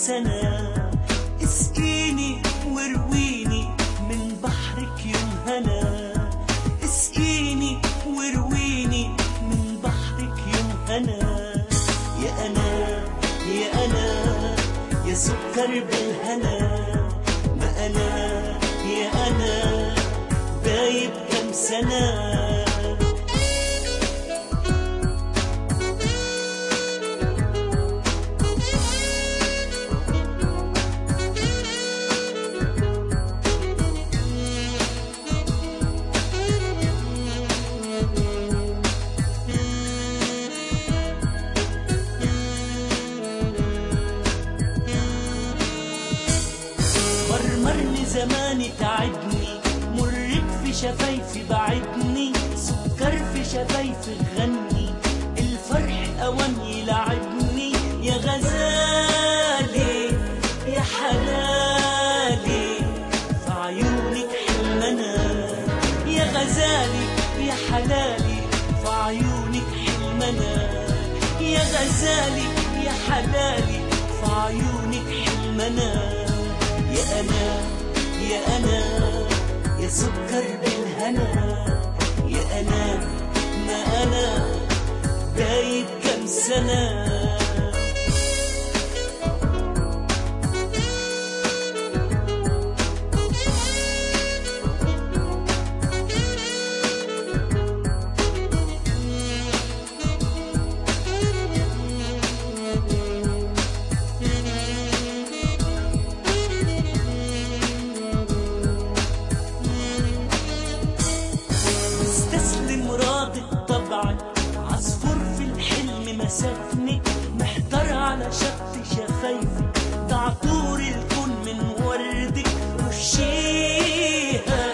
سنة اسقيني وارويني من بحرك يوم هنا اسقيني وارويني من بحرك يوم هنا يا أنا يا أنا يا سكر بالهنا ما أنا يا أنا دايب كم سنة مرمرني زماني تعبني مرك في شفايفي بعدني سكر في شفايفي غني الفرح اوان يلعبني يا غزالي يا حلالي في عيونك حلمنا يا غزالي يا حلالي في عيونك حلمنا يا غزالي يا حلالي في عيونك حلمنا يا أنا يا أنا يا سكر بالهنا يا أنا ما أنا دايب كم سنة مستسلم راضي طبعا عصفور في الحلم مسكني محتار على شط شفايفي ده عطور الكون من وردك رشيها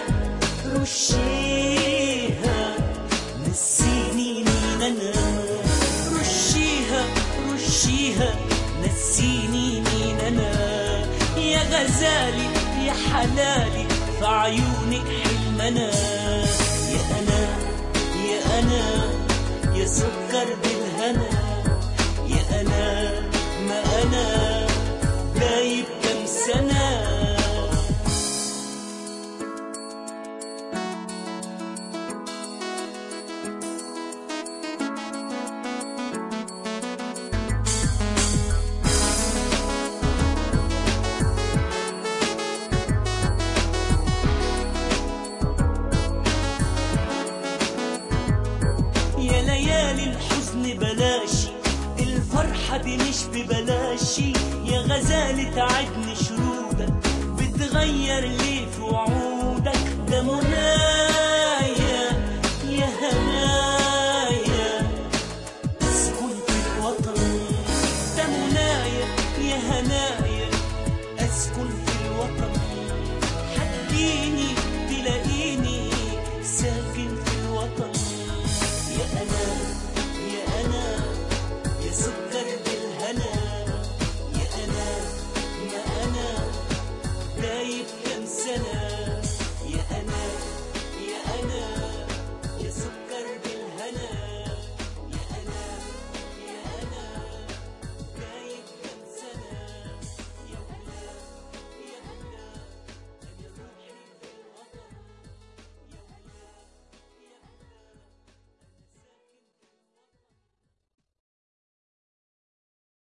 رشيها نسيني مين انا رشيها رشيها نسيني مين انا يا غزالي يا حلالي في عيونك حلمنا يا انا يا انا يا سكر بالهنا يا انا ما انا دايب كم سنه يا ليالي الحزن بلاشي الفرحة دي مش ببلاشي يا غزالي تعبني شرودك بتغير ليه في وعودك ده منايا يا هنايا اسكن في الوطن ده منايا يا هنايا اسكن في الوطن حديني